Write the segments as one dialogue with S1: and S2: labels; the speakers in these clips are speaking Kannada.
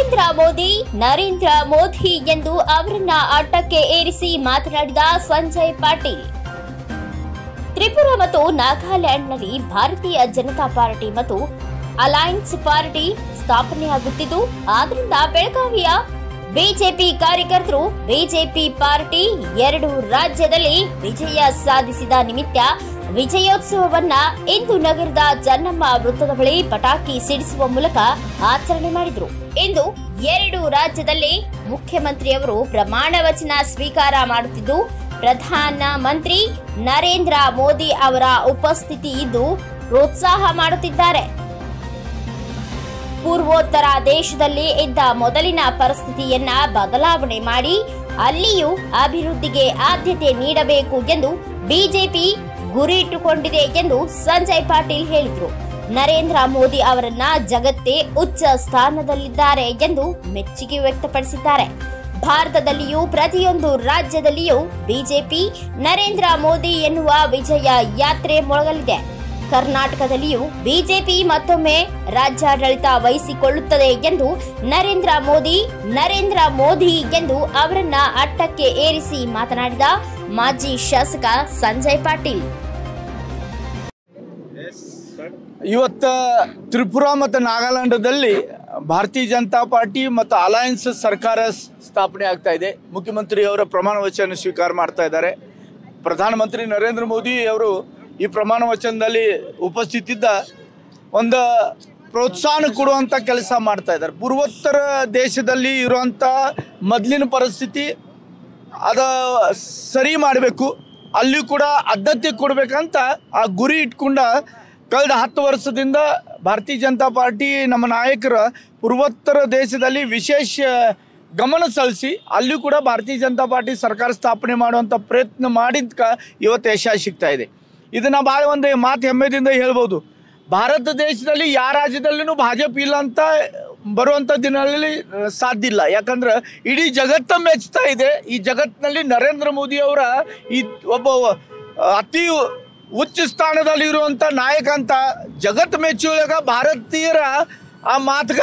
S1: ನರೇಂದ್ರ ಮೋದಿ ನರೇಂದ್ರ ಮೋದಿ ಎಂದು ಅವರನ್ನ ಅಟ್ಟಕ್ಕೆ ಏರಿಸಿ ಮಾತನಾಡಿದ ಸಂಜಯ್ ಪಾಟೀಲ್ ತ್ರಿಪುರಾ ಮತ್ತು ನಾಗಾಲ್ಯಾಂಡ್ನಲ್ಲಿ ಭಾರತೀಯ ಜನತಾ ಪಾರ್ಟಿ ಮತ್ತು ಅಲಯನ್ಸ್ ಪಾರ್ಟಿ ಸ್ಥಾಪನೆಯಾಗುತ್ತಿದ್ದು ಆದ್ರಿಂದ ಬೆಳಗಾವಿಯ ಬಿಜೆಪಿ ಕಾರ್ಯಕರ್ತರು ಬಿಜೆಪಿ ಪಾರ್ಟಿ ಎರಡು ರಾಜ್ಯದಲ್ಲಿ ವಿಜಯ ಸಾಧಿಸಿದ ನಿಮಿತ್ತ ವಿಜಯೋತ್ಸವವನ್ನ ಇಂದು ನಗರದ ಜನ್ನಮ್ಮ ವೃತ್ತದ ಬಳಿ ಪಟಾಕಿ ಸಿಡಿಸುವ ಮೂಲಕ ಆಚರಣೆ ಮಾಡಿದರು ಇಂದು ಎರಡು ರಾಜ್ಯದಲ್ಲಿ ಮುಖ್ಯಮಂತ್ರಿಯವರು ಪ್ರಮಾಣ ವಚನ ಸ್ವೀಕಾರ ಮಾಡುತ್ತಿದ್ದು ಪ್ರಧಾನ ಮಂತ್ರಿ ನರೇಂದ್ರ ಮೋದಿ ಅವರ ಉಪಸ್ಥಿತಿ ಇದ್ದು ಪ್ರೋತ್ಸಾಹ ಮಾಡುತ್ತಿದ್ದಾರೆ ಪೂರ್ವೋತ್ತರ ದೇಶದಲ್ಲಿ ಇದ್ದ ಮೊದಲಿನ ಪರಿಸ್ಥಿತಿಯನ್ನ ಬದಲಾವಣೆ ಮಾಡಿ ಅಲ್ಲಿಯೂ ಅಭಿವೃದ್ಧಿಗೆ ಆದ್ಯತೆ ನೀಡಬೇಕು ಎಂದು ಬಿಜೆಪಿ ಗುರಿ ಇಟ್ಟುಕೊಂಡಿದೆ ಎಂದು ಸಂಜಯ್ ಪಾಟೀಲ್ ಹೇಳಿದರು ನರೇಂದ್ರ ಮೋದಿ ಅವರನ್ನ ಜಗತ್ತೇ ಉಚ್ಚ ಸ್ಥಾನದಲ್ಲಿದ್ದಾರೆ ಎಂದು ಮೆಚ್ಚುಗೆ ವ್ಯಕ್ತಪಡಿಸಿದ್ದಾರೆ ಭಾರತದಲ್ಲಿಯೂ ಪ್ರತಿಯೊಂದು ರಾಜ್ಯದಲ್ಲಿಯೂ ಬಿಜೆಪಿ ನರೇಂದ್ರ ಮೋದಿ ಎನ್ನುವ ವಿಜಯ ಯಾತ್ರೆ ಮೊಳಗಲಿದೆ ಕರ್ನಾಟಕದಲ್ಲಿಯೂ ಬಿಜೆಪಿ ಮತ್ತೊಮ್ಮೆ ರಾಜ್ಯಾಡಳಿತ ವಹಿಸಿಕೊಳ್ಳುತ್ತದೆ ಎಂದು ನರೇಂದ್ರ ಮೋದಿ ನರೇಂದ್ರ ಮೋದಿ ಎಂದು ಅವರನ್ನ ಅಟ್ಟಕ್ಕೆ ಏರಿಸಿ ಮಾತನಾಡಿದ ಮಾಜಿ ಶಾಸಕ ಸಂಜಯ್ ಪಾಟೀಲ್
S2: ಇವತ್ತ ತ್ರಿಪುರಾ ಮತ್ತು ನಾಗಾಲ್ಯಾಂಡದಲ್ಲಿ ಭಾರತೀಯ ಜನತಾ ಪಾರ್ಟಿ ಮತ್ತು ಅಲಯನ್ಸ್ ಸರ್ಕಾರ ಸ್- ಸ್ಥಾಪನೆ ಆಗ್ತಾ ಇದೆ ಮುಖ್ಯಮಂತ್ರಿ ಅವರ ಪ್ರಮಾಣ ವಚನ ಸ್ವೀಕಾರ ಮಾಡ್ತಾ ಇದ್ದಾರೆ ಪ್ರಧಾನಮಂತ್ರಿ ನರೇಂದ್ರ ಮೋದಿ ಅವರು ಈ ಪ್ರಮಾಣ ವಚನದಲ್ಲಿ ಉಪಸ್ಥಿತಿದ್ದ ಒಂದು ಪ್ರೋತ್ಸಾಹ ಕೊಡುವಂಥ ಕೆಲಸ ಮಾಡ್ತಾ ಇದ್ದಾರೆ ಪೂರ್ವೋತ್ತರ ದೇಶದಲ್ಲಿ ಇರುವಂಥ ಮೊದಲಿನ ಪರಿಸ್ಥಿತಿ ಅದ ಸರಿ ಮಾಡಬೇಕು ಅಲ್ಲಿ ಕೂಡ ಆದ್ಯತೆ ಕೊಡ್ಬೇಕಂತ ಆ ಗುರಿ ಇಟ್ಕೊಂಡ ಕಳೆದ ಹತ್ತು ವರ್ಷದಿಂದ ಭಾರತೀಯ ಜನತಾ ಪಾರ್ಟಿ ನಮ್ಮ ನಾಯಕರ ಪೂರ್ವೋತ್ತರ ದೇಶದಲ್ಲಿ ವಿಶೇಷ ಗಮನ ಸಲ್ಲಿಸಿ ಅಲ್ಲಿ ಕೂಡ ಭಾರತೀಯ ಜನತಾ ಪಾರ್ಟಿ ಸರ್ಕಾರ ಸ್ಥಾಪನೆ ಮಾಡುವಂಥ ಪ್ರಯತ್ನ ಮಾಡಿದ್ಕ ಇವತ್ತು ಯಶ ಸಿಗ್ತಾ ಇದೆ ಇದನ್ನ ಭಾಳ ಒಂದು ಮಾತು ಹೆಮ್ಮೆದಿಂದ ಹೇಳ್ಬೋದು ಭಾರತ ದೇಶದಲ್ಲಿ ಯಾವ ರಾಜ್ಯದಲ್ಲೂ ಭಾಜಪ ಇಲ್ಲ ಅಂತ ಬರುವಂಥ ದಿನಗಳಲ್ಲಿ ಆ, ಸಾಧ್ಯ ಇಲ್ಲ ಯಾಕಂದ್ರೆ ಇಡೀ ಜಗತ್ತ ಮೆಚ್ತಾ ಇದೆ ಈ ಜಗತ್ತಿನಲ್ಲಿ ನರೇಂದ್ರ ಮೋದಿ ಅವರ ಈ ಒಬ್ಬ ಆ, ಅತಿ ಉಚ್ಚ ಸ್ಥಾನದಲ್ಲಿ ಇರುವಂಥ ನಾಯಕ ಅಂತ ಜಗತ್ತು ಮೆಚ್ಚುವಾಗ ಭಾರತೀಯರ ಆ ಮಾತುಗ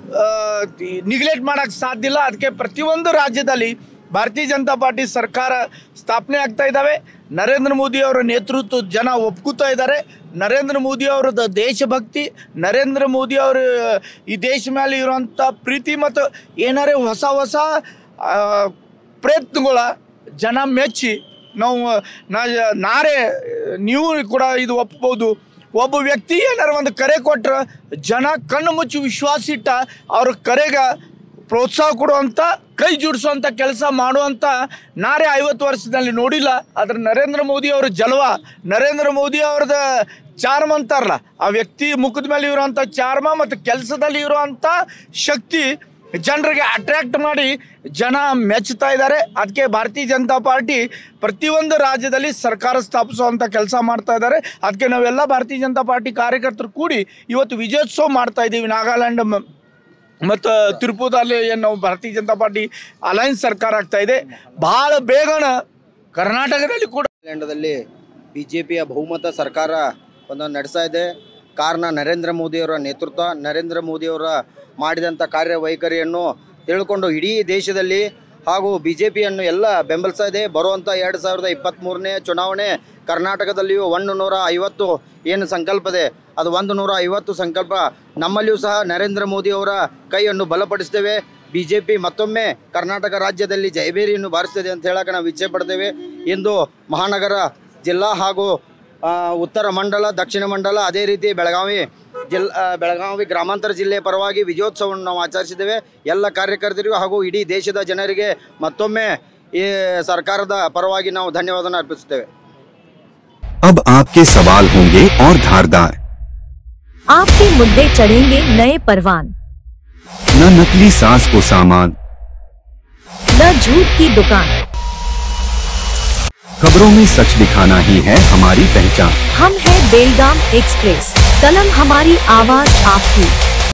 S2: ನಿಗ್ಲೆಕ್ಟ್ ಮಾಡಕ್ಕೆ ಸಾಧ್ಯ ಇಲ್ಲ ಅದಕ್ಕೆ ಪ್ರತಿಯೊಂದು ರಾಜ್ಯದಲ್ಲಿ ಭಾರತೀಯ ಜನತಾ ಪಾರ್ಟಿ ಸರ್ಕಾರ ಸ್ಥಾಪನೆ ಆಗ್ತಾ ಇದ್ದಾವೆ ನರೇಂದ್ರ ಮೋದಿ ಅವರ ನೇತೃತ್ವ ಜನ ಒಪ್ಕೋತಾ ಇದ್ದಾರೆ ನರೇಂದ್ರ ಮೋದಿ ಅವರದ ದೇಶಭಕ್ತಿ ನರೇಂದ್ರ ಮೋದಿ ಅವರು ಈ ದೇಶ ಮೇಲೆ ಇರುವಂಥ ಪ್ರೀತಿ ಮತ್ತು ಏನಾರೇ ಹೊಸ ಹೊಸ ಆ, ಪ್ರಯತ್ನಗಳ ಜನ ಮೆಚ್ಚಿ ನಾವು ನಾ ನಾರೇ ನೀವು ಕೂಡ ಇದು ಒಪ್ಬೋದು ಒಬ್ಬ ವ್ಯಕ್ತಿ ಏನಾರ ಒಂದು ಕರೆ ಕೊಟ್ರೆ ಜನ ಕಣ್ಣು ಮುಚ್ಚಿ ವಿಶ್ವಾಸ ಇಟ್ಟ ಅವ್ರ ಕರೆಗೆ ಪ್ರೋತ್ಸಾಹ ಕೊಡುವಂಥ ಕೈ ಜೋಡಿಸುವಂಥ ಕೆಲಸ ಮಾಡುವಂಥ ನಾರೇ ಐವತ್ತು ವರ್ಷದಲ್ಲಿ ನೋಡಿಲ್ಲ ಆದ್ರೆ ನರೇಂದ್ರ ಮೋದಿ ಅವರ ಜಲವ ನರೇಂದ್ರ ಮೋದಿ ಅವ್ರದ ಚಾರ್ಮ್ ಅಂತಾರಲ್ಲ ಆ ವ್ಯಕ್ತಿ ಮುಖದ ಮೇಲೆ ಇರುವಂಥ ಚಾರ್ಮ ಮತ್ತು ಕೆಲಸದಲ್ಲಿ ಇರುವಂಥ ಶಕ್ತಿ ಜನರಿಗೆ ಅಟ್ರಾಕ್ಟ್ ಮಾಡಿ ಜನ ಮೆಚ್ಚುತ್ತಾ ಇದ್ದಾರೆ ಅದಕ್ಕೆ ಭಾರತೀಯ ಜನತಾ ಪಾರ್ಟಿ ಪ್ರತಿಯೊಂದು ರಾಜ್ಯದಲ್ಲಿ ಸರ್ಕಾರ ಸ್ಥಾಪಿಸುವಂಥ ಕೆಲಸ ಮಾಡ್ತಾ ಇದ್ದಾರೆ ಅದಕ್ಕೆ ನಾವೆಲ್ಲ ಭಾರತೀಯ ಜನತಾ ಪಾರ್ಟಿ ಕಾರ್ಯಕರ್ತರು ಕೂಡಿ ಇವತ್ತು ವಿಜಯೋತ್ಸವ ಮಾಡ್ತಾ ಇದ್ದೀವಿ ನಾಗಾಲ್ಯಾಂಡ್ ಮ- ಮತ್ತು ತಿರುಪುರಲ್ಲಿ ಏನು ನಾವು ಭಾರತೀಯ ಜನತಾ ಪಾರ್ಟಿ ಅಲಯನ್ಸ್ ಸರ್ಕಾರ ಆಗ್ತಾ ಇದೆ ಭಾಳ ಬೇಗನ ಕರ್ನಾಟಕದಲ್ಲಿ ಕೂಡ
S3: ನಾಗಾಲ್ಯಾಂಡದಲ್ಲಿ ಬಿ ಜೆ ಪಿಯ ಬಹುಮತ ಸರ್ಕಾರ ಒಂದು ನಡೆಸ್ತಾ ಇದೆ ಕಾರಣ ನರೇಂದ್ರ ಮೋದಿಯವರ ನೇತೃತ್ವ ನರೇಂದ್ರ ಮೋದಿಯವರ ಮಾಡಿದಂಥ ಕಾರ್ಯವೈಖರಿಯನ್ನು ತಿಳ್ಕೊಂಡು ಇಡೀ ದೇಶದಲ್ಲಿ ಹಾಗೂ ಬಿ ಜೆ ಪಿಯನ್ನು ಎಲ್ಲ ಬೆಂಬಲಿಸ್ತಾ ಇದೆ ಬರುವಂಥ ಎರಡು ಸಾವಿರದ ಇಪ್ಪತ್ತ್ಮೂರನೇ ಚುನಾವಣೆ ಕರ್ನಾಟಕದಲ್ಲಿಯೂ ಒಂದು ನೂರ ಐವತ್ತು ಏನು ಸಂಕಲ್ಪ ಇದೆ ಅದು ಒಂದು ನೂರ ಐವತ್ತು ಸಂಕಲ್ಪ ನಮ್ಮಲ್ಲಿಯೂ ಸಹ ನರೇಂದ್ರ ಮೋದಿಯವರ ಕೈಯನ್ನು ಬಲಪಡಿಸ್ತೇವೆ ಬಿ ಜೆ ಪಿ ಮತ್ತೊಮ್ಮೆ ಕರ್ನಾಟಕ ರಾಜ್ಯದಲ್ಲಿ ಜಯಬೇರಿಯನ್ನು ಬಾರಿಸ್ತದೆ ಅಂತ ಹೇಳಕ್ಕೆ ನಾವು ಇಚ್ಛೆ ಪಡ್ತೇವೆ ಇಂದು ಮಹಾನಗರ ಜಿಲ್ಲಾ ಹಾಗೂ ಆ, ಉತ್ತರ ಮಂಡಲ ದಕ್ಷಿಣ ಮಂಡಲ ಅದೇ ರೀತಿ ಬೆಳಗಾವಿ ಜಿಲ್ ಆ, ಬೆಳಗಾವಿ ಗ್ರಾಮಾಂತರ ಜಿಲ್ಲೆಯ ಪರವಾಗಿ ವಿಜಯೋತ್ಸವವನ್ನು ನಾವು ಆಚರಿಸಿದ್ದೇವೆ ಎಲ್ಲ ಕಾರ್ಯಕರ್ತರಿಗೂ ಹಾಗೂ ಇಡೀ ದೇಶದ ಜನರಿಗೆ ಮತ್ತೊಮ್ಮೆ ಈ ಸರ್ಕಾರದ ಪರವಾಗಿ ನಾವು ಧನ್ಯವಾದನ ಅರ್ಪಿಸುತ್ತೇವೆ
S4: अब आपके सवाल होंगे और धारदार
S5: आपके मुद्दे चढ़ेंगे नए परवान
S4: न नकली सास को सामान
S5: न झूठ की दुकान
S4: खबरों में सच दिखाना ही है हमारी पहचान
S5: हम है बेलगाम एक्सप्रेस कलम हमारी आवाज आपकी